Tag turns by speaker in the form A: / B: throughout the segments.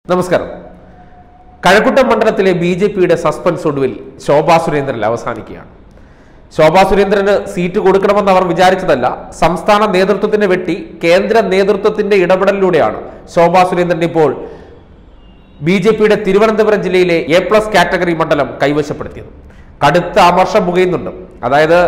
A: നമസ്കാരം കഴക്കൂട്ടം മണ്ഡലത്തിലെ B J പിയുടെ സസ്പെൻസ് ഒടുവിൽ ശോഭാ സുരേന്ദ്രനിൽ അവസാനിക്കുകയാണ് ശോഭാ സുരേന്ദ്രന് സീറ്റ് കൊടുക്കണമെന്ന് അവർ വിചാരിച്ചതല്ല സംസ്ഥാന നേതൃത്വത്തിന് വെട്ടി കേന്ദ്ര നേതൃത്വത്തിന്റെ ഇടപെടലിലൂടെയാണ് ശോഭാ സുരേന്ദ്രൻ ഇപ്പോൾ ബി ജെ പിയുടെ തിരുവനന്തപുരം ജില്ലയിലെ എ പ്ലസ് കാറ്റഗറി മണ്ഡലം കൈവശപ്പെടുത്തിയത് കടുത്ത അമർഷം പുകയുന്നുണ്ട് അതായത്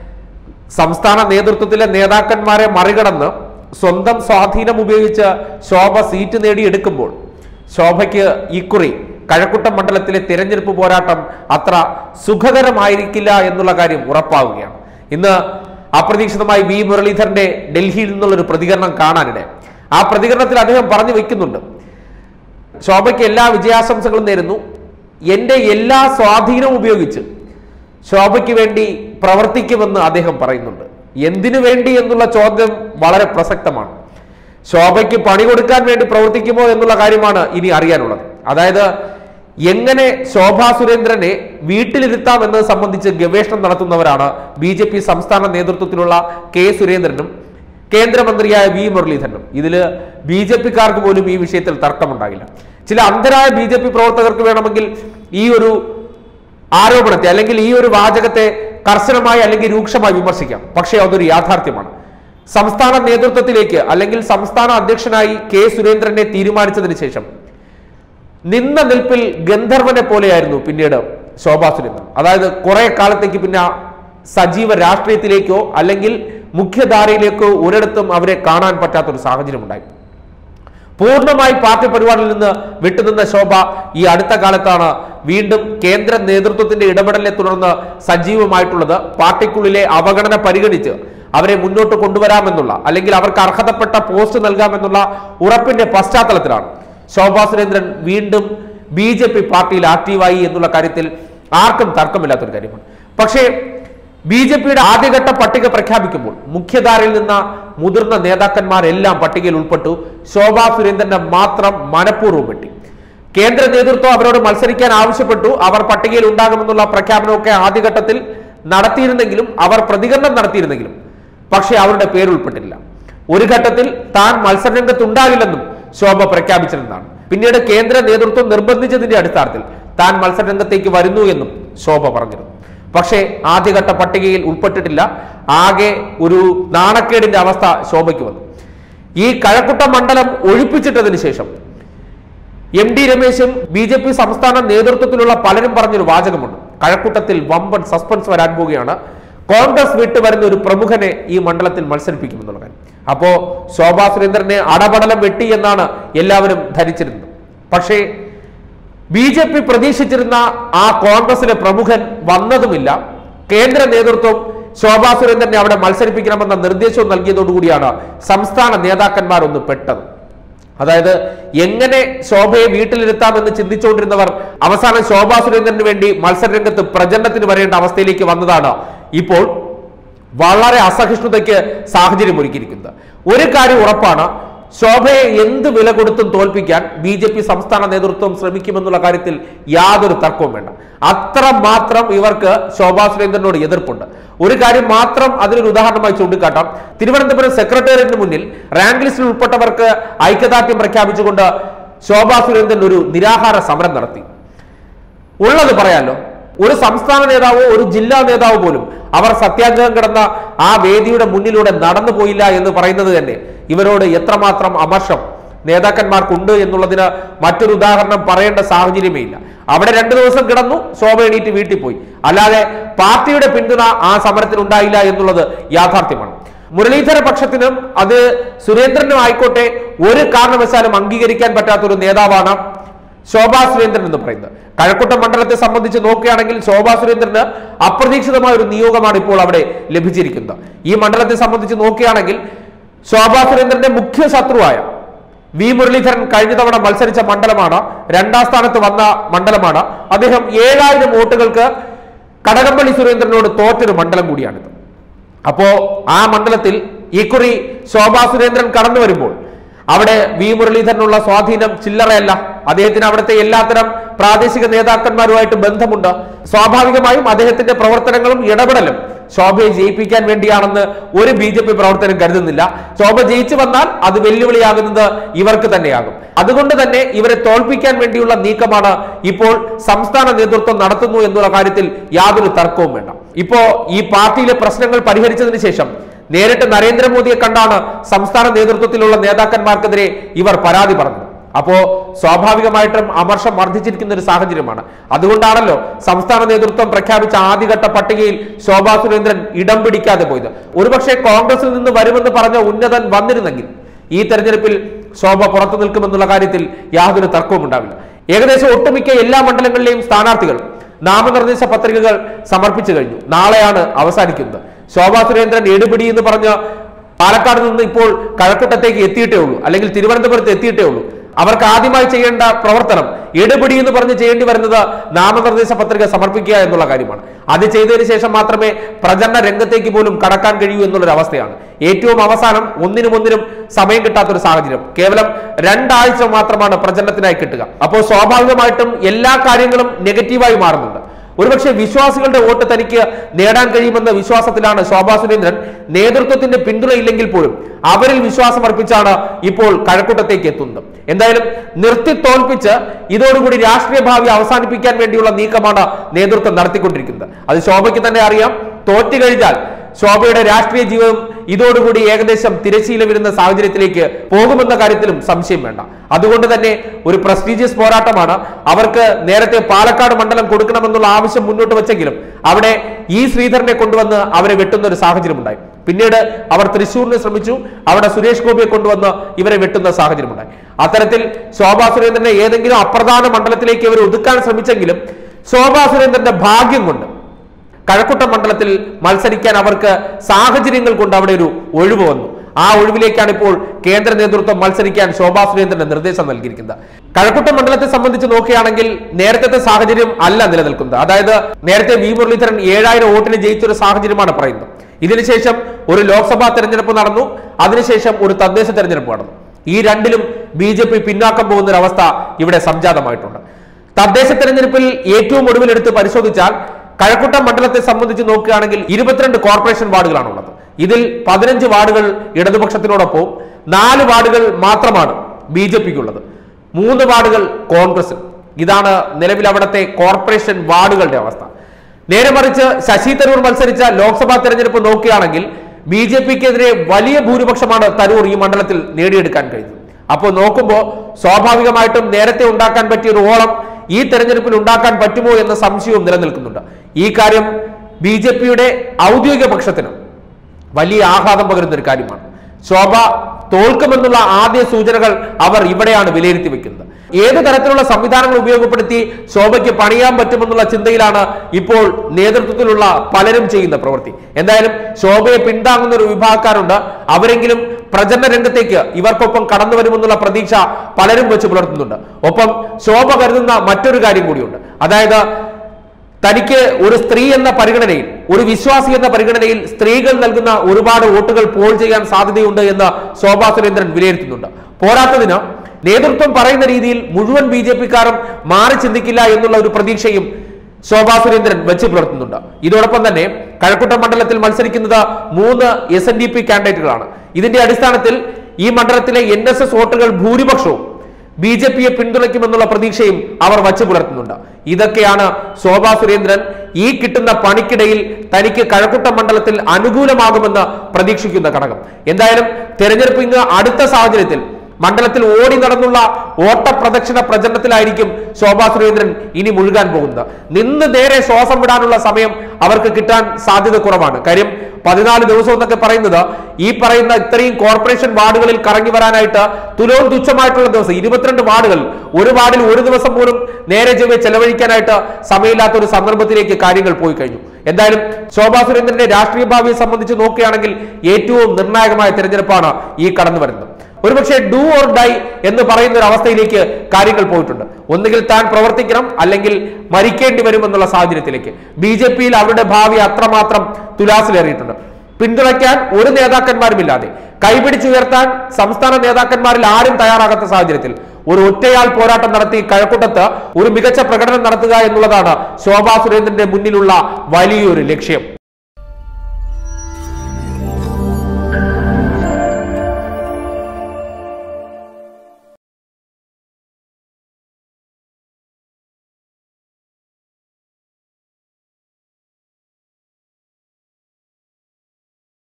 A: സംസ്ഥാന നേതൃത്വത്തിലെ നേതാക്കന്മാരെ മറികടന്ന് സ്വന്തം സ്വാധീനം ഉപയോഗിച്ച് ശോഭ സീറ്റ് നേടിയെടുക്കുമ്പോൾ ശോഭയ്ക്ക് ഇക്കുറി കഴക്കൂട്ടം മണ്ഡലത്തിലെ തിരഞ്ഞെടുപ്പ് പോരാട്ടം അത്ര സുഖകരമായിരിക്കില്ല എന്നുള്ള കാര്യം ഉറപ്പാവുകയാണ് ഇന്ന് അപ്രതീക്ഷിതമായി വി മുരളീധരന്റെ ഡൽഹിയിൽ നിന്നുള്ളൊരു പ്രതികരണം കാണാനിടെ ആ പ്രതികരണത്തിൽ അദ്ദേഹം പറഞ്ഞു വെക്കുന്നുണ്ട് ശോഭയ്ക്ക് എല്ലാ വിജയാശംസകളും നേരുന്നു എൻ്റെ എല്ലാ സ്വാധീനവും ഉപയോഗിച്ച് ശോഭയ്ക്ക് വേണ്ടി പ്രവർത്തിക്കുമെന്ന് അദ്ദേഹം പറയുന്നുണ്ട് എന്തിനു വേണ്ടി എന്നുള്ള ചോദ്യം വളരെ പ്രസക്തമാണ് ശോഭയ്ക്ക് പണി കൊടുക്കാൻ വേണ്ടി പ്രവർത്തിക്കുമോ എന്നുള്ള കാര്യമാണ് ഇനി അറിയാനുള്ളത് അതായത് എങ്ങനെ ശോഭാ സുരേന്ദ്രനെ വീട്ടിലിരുത്താം എന്നത് സംബന്ധിച്ച് ഗവേഷണം നടത്തുന്നവരാണ് ബി ജെ പി സംസ്ഥാന നേതൃത്വത്തിലുള്ള കെ സുരേന്ദ്രനും കേന്ദ്രമന്ത്രിയായ വി മുരളീധരനും ഇതിൽ ബി ജെ പിക്കാർക്ക് പോലും ഈ വിഷയത്തിൽ തർക്കമുണ്ടാകില്ല ചില അന്ധരായ ബി ജെ പി പ്രവർത്തകർക്ക് വേണമെങ്കിൽ ഈ ഒരു ആരോപണത്തെ അല്ലെങ്കിൽ ഈ ഒരു വാചകത്തെ കർശനമായി അല്ലെങ്കിൽ രൂക്ഷമായി വിമർശിക്കാം പക്ഷേ അതൊരു യാഥാർത്ഥ്യമാണ് സംസ്ഥാന നേതൃത്വത്തിലേക്ക് അല്ലെങ്കിൽ സംസ്ഥാന അധ്യക്ഷനായി കെ സുരേന്ദ്രനെ തീരുമാനിച്ചതിന് ശേഷം നിന്ന നിൽപ്പിൽ ഗന്ധർവനെ പോലെയായിരുന്നു പിന്നീട് ശോഭാ സുരേന്ദ്രൻ അതായത് കുറെ കാലത്തേക്ക് പിന്നെ സജീവ രാഷ്ട്രീയത്തിലേക്കോ അല്ലെങ്കിൽ മുഖ്യധാരയിലേക്കോ ഒരിടത്തും അവരെ കാണാൻ പറ്റാത്തൊരു സാഹചര്യം ഉണ്ടായി പൂർണ്ണമായി പാർട്ടി പരിപാടിയിൽ നിന്ന് വിട്ടുനിന്ന ശോഭ ഈ അടുത്ത കാലത്താണ് വീണ്ടും കേന്ദ്ര നേതൃത്വത്തിന്റെ ഇടപെടലിനെ തുടർന്ന് സജീവമായിട്ടുള്ളത് പാർട്ടിക്കുള്ളിലെ അവഗണന പരിഗണിച്ച് അവരെ മുന്നോട്ട് കൊണ്ടുവരാമെന്നുള്ള അല്ലെങ്കിൽ അവർക്ക് അർഹതപ്പെട്ട പോസ്റ്റ് നൽകാമെന്നുള്ള ഉറപ്പിന്റെ പശ്ചാത്തലത്തിലാണ് ശോഭാ സുരേന്ദ്രൻ വീണ്ടും ബി ജെ പി പാർട്ടിയിൽ ആക്റ്റീവായി എന്നുള്ള കാര്യത്തിൽ ആർക്കും തർക്കമില്ലാത്തൊരു കാര്യമാണ് പക്ഷേ ബി ജെ പിയുടെ ആദ്യഘട്ട പട്ടിക പ്രഖ്യാപിക്കുമ്പോൾ മുഖ്യധാരയിൽ നിന്ന മുതിർന്ന നേതാക്കന്മാരെല്ലാം പട്ടികയിൽ ഉൾപ്പെട്ടു ശോഭാ സുരേന്ദ്രന്റെ മാത്രം മനഃപൂർവ്വം വെട്ടി കേന്ദ്ര നേതൃത്വം അവരോട് മത്സരിക്കാൻ ആവശ്യപ്പെട്ടു അവർ പട്ടികയിൽ ഉണ്ടാകുമെന്നുള്ള പ്രഖ്യാപനമൊക്കെ ആദ്യഘട്ടത്തിൽ നടത്തിയിരുന്നെങ്കിലും അവർ പ്രതികരണം നടത്തിയിരുന്നെങ്കിലും പക്ഷേ അവരുടെ പേര് ഉൾപ്പെട്ടില്ല ഒരു ഘട്ടത്തിൽ താൻ മത്സരരംഗത്തുണ്ടാകില്ലെന്നും ശോഭ പ്രഖ്യാപിച്ചിരുന്നതാണ് പിന്നീട് കേന്ദ്ര നേതൃത്വം നിർബന്ധിച്ചതിന്റെ അടിസ്ഥാനത്തിൽ താൻ മത്സരരംഗത്തേക്ക് വരുന്നു എന്നും ശോഭ പറഞ്ഞിരുന്നു പക്ഷേ ആദ്യഘട്ട പട്ടികയിൽ ഉൾപ്പെട്ടിട്ടില്ല ആകെ ഒരു നാണക്കേടിന്റെ അവസ്ഥ ശോഭയ്ക്ക് വന്നു ഈ കഴക്കുട്ട മണ്ഡലം ഒഴിപ്പിച്ചിട്ടതിന് ശേഷം എം ഡി രമേശും ബി ജെ പി സംസ്ഥാന നേതൃത്വത്തിലുള്ള പലരും പറഞ്ഞൊരു വാചകമുണ്ട് കഴക്കൂട്ടത്തിൽ വമ്പൻ സസ്പെൻസ് വരാൻ പോവുകയാണ് കോൺഗ്രസ് വിട്ട് വരുന്ന ഒരു പ്രമുഖനെ ഈ മണ്ഡലത്തിൽ മത്സരിപ്പിക്കുമെന്നുള്ള കാര്യം അപ്പോ ശോഭാ സുരേന്ദ്രനെ അടപടലം വെട്ടി എന്നാണ് എല്ലാവരും ധരിച്ചിരുന്നത് പക്ഷേ ബി ജെ പി പ്രതീക്ഷിച്ചിരുന്ന ആ കോൺഗ്രസിലെ പ്രമുഖൻ വന്നതുമില്ല കേന്ദ്ര നേതൃത്വം ശോഭാ സുരേന്ദ്രനെ അവിടെ മത്സരിപ്പിക്കണമെന്ന നിർദ്ദേശവും നൽകിയതോടുകൂടിയാണ് സംസ്ഥാന നേതാക്കന്മാർ ഒന്ന് പെട്ടത് അതായത് എങ്ങനെ ശോഭയെ വീട്ടിലിരുത്താമെന്ന് ചിന്തിച്ചുകൊണ്ടിരുന്നവർ അവസാനം ശോഭാ സുരേന്ദ്രന് വേണ്ടി മത്സരരംഗത്ത് പ്രചരണത്തിന് വരേണ്ട അവസ്ഥയിലേക്ക് വന്നതാണ് ഇപ്പോൾ വളരെ അസഹിഷ്ണുതയ്ക്ക് സാഹചര്യം ഒരുക്കിയിരിക്കുന്നത് ഒരു കാര്യം ഉറപ്പാണ് ശോഭയെ എന്ത് വില കൊടുത്തും തോൽപ്പിക്കാൻ ബി ജെ പി സംസ്ഥാന നേതൃത്വം ശ്രമിക്കുമെന്നുള്ള കാര്യത്തിൽ യാതൊരു തർക്കവും വേണ്ട അത്ര മാത്രം ഇവർക്ക് ശോഭാ സുരേന്ദ്രനോട് എതിർപ്പുണ്ട് ഒരു കാര്യം മാത്രം അതിനൊരു ഉദാഹരണമായി ചൂണ്ടിക്കാട്ടാം തിരുവനന്തപുരം സെക്രട്ടേറിയറ്റിന് മുന്നിൽ റാങ്ക് ലിസ്റ്റിൽ ഉൾപ്പെട്ടവർക്ക് ഐക്യദാർഢ്യം പ്രഖ്യാപിച്ചുകൊണ്ട് ശോഭാ സുരേന്ദ്രൻ ഒരു നിരാഹാര സമരം നടത്തി ഉള്ളത് പറയാലോ ഒരു സംസ്ഥാന നേതാവോ ഒരു ജില്ലാ നേതാവോ പോലും അവർ സത്യാഗ്രഹം കിടന്ന ആ വേദിയുടെ മുന്നിലൂടെ നടന്നു പോയില്ല എന്ന് പറയുന്നത് തന്നെ ഇവരോട് എത്രമാത്രം അമർഷം നേതാക്കന്മാർക്കുണ്ട് എന്നുള്ളതിന് മറ്റൊരു ഉദാഹരണം പറയേണ്ട സാഹചര്യമേ ഇല്ല അവിടെ രണ്ടു ദിവസം കിടന്നു ശോഭ എണീറ്റ് വീട്ടിൽ പോയി അല്ലാതെ പാർട്ടിയുടെ പിന്തുണ ആ സമരത്തിന് ഉണ്ടായില്ല എന്നുള്ളത് യാഥാർത്ഥ്യമാണ് മുരളീധര പക്ഷത്തിനും അത് സുരേന്ദ്രനും ആയിക്കോട്ടെ ഒരു കാരണവശാലും അംഗീകരിക്കാൻ പറ്റാത്ത ഒരു നേതാവാണ് ശോഭാ സുരേന്ദ്രൻ എന്ന് പറയുന്നത് കഴക്കൂട്ടം മണ്ഡലത്തെ സംബന്ധിച്ച് നോക്കുകയാണെങ്കിൽ ശോഭാ സുരേന്ദ്രന് അപ്രതീക്ഷിതമായ ഒരു നിയോഗമാണ് ഇപ്പോൾ അവിടെ ലഭിച്ചിരിക്കുന്നത് ഈ മണ്ഡലത്തെ സംബന്ധിച്ച് നോക്കുകയാണെങ്കിൽ ശോഭാ സുരേന്ദ്രന്റെ മുഖ്യ ശത്രുവായ വി മുരളീധരൻ കഴിഞ്ഞ തവണ മത്സരിച്ച മണ്ഡലമാണ് രണ്ടാം സ്ഥാനത്ത് വന്ന മണ്ഡലമാണ് അദ്ദേഹം ഏഴായിരം വോട്ടുകൾക്ക് കടകംപള്ളി സുരേന്ദ്രനോട് തോറ്റൊരു മണ്ഡലം കൂടിയാണിത് അപ്പോ ആ മണ്ഡലത്തിൽ ഇക്കുറി ശോഭാ സുരേന്ദ്രൻ കടന്നു വരുമ്പോൾ അവിടെ വി മുരളീധരനുള്ള സ്വാധീനം ചില്ലറയല്ല അദ്ദേഹത്തിന് അവിടുത്തെ എല്ലാത്തരം പ്രാദേശിക നേതാക്കന്മാരുമായിട്ട് ബന്ധമുണ്ട് സ്വാഭാവികമായും അദ്ദേഹത്തിന്റെ പ്രവർത്തനങ്ങളും ഇടപെടലും ശോഭയെ ജയിപ്പിക്കാൻ വേണ്ടിയാണെന്ന് ഒരു ബി ജെ പി പ്രവർത്തനം കരുതുന്നില്ല ശോഭ ജയിച്ചു വന്നാൽ അത് വെല്ലുവിളിയാകുന്നത് ഇവർക്ക് തന്നെയാകും അതുകൊണ്ട് തന്നെ ഇവരെ തോൽപ്പിക്കാൻ വേണ്ടിയുള്ള നീക്കമാണ് ഇപ്പോൾ സംസ്ഥാന നേതൃത്വം നടത്തുന്നു എന്നുള്ള കാര്യത്തിൽ യാതൊരു തർക്കവും വേണ്ട ഇപ്പോ ഈ പാർട്ടിയിലെ പ്രശ്നങ്ങൾ പരിഹരിച്ചതിന് ശേഷം നേരിട്ട് നരേന്ദ്രമോദിയെ കണ്ടാണ് സംസ്ഥാന നേതൃത്വത്തിലുള്ള നേതാക്കന്മാർക്കെതിരെ ഇവർ പരാതി പറഞ്ഞത് അപ്പോ സ്വാഭാവികമായിട്ടും അമർഷം വർദ്ധിച്ചിരിക്കുന്ന ഒരു സാഹചര്യമാണ് അതുകൊണ്ടാണല്ലോ സംസ്ഥാന നേതൃത്വം പ്രഖ്യാപിച്ച ആദ്യഘട്ട പട്ടികയിൽ ശോഭാ സുരേന്ദ്രൻ ഇടം പിടിക്കാതെ പോയത് ഒരുപക്ഷെ കോൺഗ്രസിൽ നിന്ന് വരുമെന്ന് പറഞ്ഞ ഉന്നതൻ വന്നിരുന്നെങ്കിൽ ഈ തെരഞ്ഞെടുപ്പിൽ ശോഭ പുറത്തു നിൽക്കുമെന്നുള്ള കാര്യത്തിൽ യാതൊരു തർക്കവും ഉണ്ടാവില്ല ഏകദേശം ഒട്ടുമിക്ക എല്ലാ മണ്ഡലങ്ങളിലെയും സ്ഥാനാർത്ഥികൾ നാമനിർദ്ദേശ പത്രികകൾ സമർപ്പിച്ചു കഴിഞ്ഞു നാളെയാണ് അവസാനിക്കുന്നത് ശോഭാ സുരേന്ദ്രൻ എടുപിടി എന്ന് പറഞ്ഞ് പാലക്കാട് നിന്ന് ഇപ്പോൾ കഴക്കൂട്ടത്തേക്ക് എത്തിയിട്ടേ ഉള്ളൂ അല്ലെങ്കിൽ തിരുവനന്തപുരത്ത് എത്തിയിട്ടേ ഉള്ളൂ അവർക്ക് ആദ്യമായി ചെയ്യേണ്ട പ്രവർത്തനം എടുപിടി എന്ന് പറഞ്ഞ് ചെയ്യേണ്ടി വരുന്നത് നാമനിർദ്ദേശ പത്രിക സമർപ്പിക്കുക എന്നുള്ള കാര്യമാണ് അത് ചെയ്തതിനു ശേഷം മാത്രമേ പ്രചരണ രംഗത്തേക്ക് പോലും കടക്കാൻ കഴിയൂ എന്നുള്ളൊരു അവസ്ഥയാണ് ഏറ്റവും അവസാനം ഒന്നിനും ഒന്നിനും സമയം കിട്ടാത്തൊരു സാഹചര്യം കേവലം രണ്ടാഴ്ച മാത്രമാണ് പ്രചരണത്തിനായി കിട്ടുക അപ്പോൾ സ്വാഭാവികമായിട്ടും എല്ലാ കാര്യങ്ങളും നെഗറ്റീവായി മാറുന്നുണ്ട് ഒരുപക്ഷെ വിശ്വാസികളുടെ വോട്ട് തനിക്ക് നേടാൻ കഴിയുമെന്ന വിശ്വാസത്തിലാണ് ശോഭാ സുരേന്ദ്രൻ നേതൃത്വത്തിന്റെ പിന്തുണയില്ലെങ്കിൽ പോലും അവരിൽ വിശ്വാസം അർപ്പിച്ചാണ് ഇപ്പോൾ കഴക്കൂട്ടത്തേക്ക് എത്തുന്നത് എന്തായാലും നിർത്തി തോൽപ്പിച്ച് ഇതോടുകൂടി രാഷ്ട്രീയ ഭാവി അവസാനിപ്പിക്കാൻ വേണ്ടിയുള്ള നീക്കമാണ് നേതൃത്വം നടത്തിക്കൊണ്ടിരിക്കുന്നത് അത് ശോഭയ്ക്ക് തന്നെ അറിയാം തോറ്റു കഴിഞ്ഞാൽ ശോഭയുടെ രാഷ്ട്രീയ ജീവിതം ഇതോടുകൂടി ഏകദേശം തിരശ്ശീല വരുന്ന സാഹചര്യത്തിലേക്ക് പോകുമെന്ന കാര്യത്തിലും സംശയം വേണ്ട അതുകൊണ്ട് തന്നെ ഒരു പ്രസ്റ്റീജിയസ് പോരാട്ടമാണ് അവർക്ക് നേരത്തെ പാലക്കാട് മണ്ഡലം കൊടുക്കണമെന്നുള്ള ആവശ്യം മുന്നോട്ട് വെച്ചെങ്കിലും അവിടെ ഈ ശ്രീധരനെ കൊണ്ടുവന്ന് അവരെ വെട്ടുന്ന ഒരു സാഹചര്യം ഉണ്ടായി പിന്നീട് അവർ തൃശ്ശൂരിന് ശ്രമിച്ചു അവിടെ സുരേഷ് ഗോപിയെ കൊണ്ടുവന്ന് ഇവരെ വെട്ടുന്ന സാഹചര്യമുണ്ടായി അത്തരത്തിൽ ശോഭാ സുരേന്ദ്രനെ ഏതെങ്കിലും അപ്രധാന മണ്ഡലത്തിലേക്ക് ഇവർ ഒതുക്കാൻ ശ്രമിച്ചെങ്കിലും ശോഭാ സുരേന്ദ്രന്റെ ഭാഗ്യം കൊണ്ട് കഴക്കൂട്ടം മണ്ഡലത്തിൽ മത്സരിക്കാൻ അവർക്ക് സാഹചര്യങ്ങൾ കൊണ്ട് അവിടെ ഒരു ഒഴിവ് വന്നു ആ ഒഴിവിലേക്കാണ് ഇപ്പോൾ കേന്ദ്ര നേതൃത്വം മത്സരിക്കാൻ ശോഭാ സുരേന്ദ്രന് നിർദ്ദേശം നൽകിയിരിക്കുന്നത് കഴക്കൂട്ടം മണ്ഡലത്തെ സംബന്ധിച്ച് നോക്കുകയാണെങ്കിൽ നേരത്തെ സാഹചര്യം അല്ല നിലനിൽക്കുന്നത് അതായത് നേരത്തെ വി മുരളീധരൻ ഏഴായിരം വോട്ടിന് ജയിച്ചൊരു സാഹചര്യമാണ് പറയുന്നത് ഇതിനുശേഷം ഒരു ലോക്സഭാ തെരഞ്ഞെടുപ്പ് നടന്നു അതിനുശേഷം ഒരു തദ്ദേശ തെരഞ്ഞെടുപ്പ് നടന്നു ഈ രണ്ടിലും ബി ജെ പി പിന്നാക്കം പോകുന്ന ഒരു അവസ്ഥ ഇവിടെ സംജാതമായിട്ടുണ്ട് തദ്ദേശ തെരഞ്ഞെടുപ്പിൽ ഏറ്റവും ഒടുവിലെടുത്ത് പരിശോധിച്ചാൽ കഴക്കൂട്ടം മണ്ഡലത്തെ സംബന്ധിച്ച് നോക്കുകയാണെങ്കിൽ ഇരുപത്തിരണ്ട് കോർപ്പറേഷൻ വാർഡുകളാണ് ഉള്ളത് ഇതിൽ പതിനഞ്ച് വാർഡുകൾ ഇടതുപക്ഷത്തിനോടൊപ്പം നാല് വാർഡുകൾ മാത്രമാണ് ബി ജെ പിക്കുള്ളത് മൂന്ന് വാർഡുകൾ കോൺഗ്രസ് ഇതാണ് നിലവിൽ അവിടുത്തെ കോർപ്പറേഷൻ വാർഡുകളുടെ അവസ്ഥ നേരെ മറിച്ച് ശശി തരൂർ മത്സരിച്ച ലോക്സഭാ തെരഞ്ഞെടുപ്പ് നോക്കുകയാണെങ്കിൽ ബി ജെ പിക്കെതിരെ വലിയ ഭൂരിപക്ഷമാണ് തരൂർ ഈ മണ്ഡലത്തിൽ നേടിയെടുക്കാൻ കഴിഞ്ഞത് അപ്പോൾ നോക്കുമ്പോൾ സ്വാഭാവികമായിട്ടും നേരത്തെ ഉണ്ടാക്കാൻ പറ്റിയ ഒരു ഓളം ഈ തെരഞ്ഞെടുപ്പിൽ ഉണ്ടാക്കാൻ പറ്റുമോ എന്ന സംശയവും നിലനിൽക്കുന്നുണ്ട് ഈ കാര്യം ബി ജെ പിയുടെ ഔദ്യോഗിക പക്ഷത്തിന് വലിയ ആഘാതം പകരുന്ന ഒരു കാര്യമാണ് ശോഭ തോൽക്കുമെന്നുള്ള ആദ്യ സൂചനകൾ അവർ ഇവിടെയാണ് വിലയിരുത്തി വെക്കുന്നത് ഏത് തരത്തിലുള്ള സംവിധാനങ്ങൾ ഉപയോഗപ്പെടുത്തി ശോഭയ്ക്ക് പണിയാൻ പറ്റുമെന്നുള്ള ചിന്തയിലാണ് ഇപ്പോൾ നേതൃത്വത്തിലുള്ള പലരും ചെയ്യുന്ന പ്രവൃത്തി എന്തായാലും ശോഭയെ പിന്താങ്ങുന്ന ഒരു വിഭാഗക്കാരുണ്ട് അവരെങ്കിലും പ്രചരണ രംഗത്തേക്ക് ഇവർക്കൊപ്പം കടന്നു വരുമെന്നുള്ള പ്രതീക്ഷ പലരും വെച്ച് പുലർത്തുന്നുണ്ട് ഒപ്പം ശോഭ കരുതുന്ന മറ്റൊരു കാര്യം കൂടിയുണ്ട് അതായത് തനിക്ക് ഒരു സ്ത്രീ എന്ന പരിഗണനയിൽ ഒരു വിശ്വാസി എന്ന പരിഗണനയിൽ സ്ത്രീകൾ നൽകുന്ന ഒരുപാട് വോട്ടുകൾ പോൾ ചെയ്യാൻ സാധ്യതയുണ്ട് എന്ന് ശോഭാ സുരേന്ദ്രൻ വിലയിരുത്തുന്നുണ്ട് പോരാത്തതിന് നേതൃത്വം പറയുന്ന രീതിയിൽ മുഴുവൻ ബി ജെ പിക്കാരും മാറി ചിന്തിക്കില്ല എന്നുള്ള ഒരു പ്രതീക്ഷയും ശോഭാ സുരേന്ദ്രൻ വെച്ച് പുലർത്തുന്നുണ്ട് ഇതോടൊപ്പം തന്നെ കഴക്കൂട്ടം മണ്ഡലത്തിൽ മത്സരിക്കുന്നത് മൂന്ന് എസ് എൻ ഡി പി കാൻഡിഡേറ്റുകളാണ് ഇതിന്റെ അടിസ്ഥാനത്തിൽ ഈ മണ്ഡലത്തിലെ എൻ എസ് എസ് വോട്ടുകൾ ഭൂരിപക്ഷവും ബി ജെ പിയെ പിന്തുണയ്ക്കുമെന്നുള്ള പ്രതീക്ഷയും അവർ വച്ചു പുലർത്തുന്നുണ്ട് ഇതൊക്കെയാണ് ശോഭാ സുരേന്ദ്രൻ ഈ കിട്ടുന്ന പണിക്കിടയിൽ തനിക്ക് കഴക്കൂട്ടം മണ്ഡലത്തിൽ അനുകൂലമാകുമെന്ന് പ്രതീക്ഷിക്കുന്ന ഘടകം എന്തായാലും തെരഞ്ഞെടുപ്പ് ഇന്ന് അടുത്ത സാഹചര്യത്തിൽ മണ്ഡലത്തിൽ ഓടി നടന്നുള്ള ഓട്ടപ്രദക്ഷിണ പ്രചരണത്തിലായിരിക്കും ശോഭാ സുരേന്ദ്രൻ ഇനി മുഴുകാൻ പോകുന്നത് നിന്ന് നേരെ ശ്വാസം വിടാനുള്ള സമയം അവർക്ക് കിട്ടാൻ സാധ്യത കുറവാണ് കാര്യം പതിനാല് ദിവസം എന്നൊക്കെ പറയുന്നത് ഈ പറയുന്ന ഇത്രയും കോർപ്പറേഷൻ വാർഡുകളിൽ കറങ്ങി വരാനായിട്ട് തുലവും തുച്ഛമായിട്ടുള്ള ദിവസം ഇരുപത്തിരണ്ട് വാർഡുകൾ ഒരു വാർഡിൽ ഒരു ദിവസം പോലും നേരെ ചൊവ്വെ ചെലവഴിക്കാനായിട്ട് സമയമില്ലാത്ത ഒരു സന്ദർഭത്തിലേക്ക് കാര്യങ്ങൾ പോയി കഴിഞ്ഞു എന്തായാലും ശോഭാ സുരേന്ദ്രന്റെ രാഷ്ട്രീയ ഭാവിയെ സംബന്ധിച്ച് നോക്കുകയാണെങ്കിൽ ഏറ്റവും നിർണായകമായ തെരഞ്ഞെടുപ്പാണ് ഈ കടന്നു വരുന്നത് ഒരുപക്ഷെ ഡു ഓർ ഡൈ എന്ന് പറയുന്ന ഒരു അവസ്ഥയിലേക്ക് കാര്യങ്ങൾ പോയിട്ടുണ്ട് ഒന്നുകിൽ താൻ പ്രവർത്തിക്കണം അല്ലെങ്കിൽ മരിക്കേണ്ടി വരുമെന്നുള്ള സാഹചര്യത്തിലേക്ക് ബി ജെ പിയിൽ അവരുടെ ഭാവി അത്രമാത്രം തുലാസിലേറിയിട്ടുണ്ട് പിന്തുണയ്ക്കാൻ ഒരു നേതാക്കന്മാരുമില്ലാതെ കൈപിടിച്ചുയർത്താൻ സംസ്ഥാന നേതാക്കന്മാരിൽ ആരും തയ്യാറാകാത്ത സാഹചര്യത്തിൽ ഒരു ഒറ്റയാൾ പോരാട്ടം നടത്തി കഴക്കൂട്ടത്ത് ഒരു മികച്ച പ്രകടനം നടത്തുക എന്നുള്ളതാണ് ശോഭാ സുരേന്ദ്രന്റെ മുന്നിലുള്ള വലിയൊരു ലക്ഷ്യം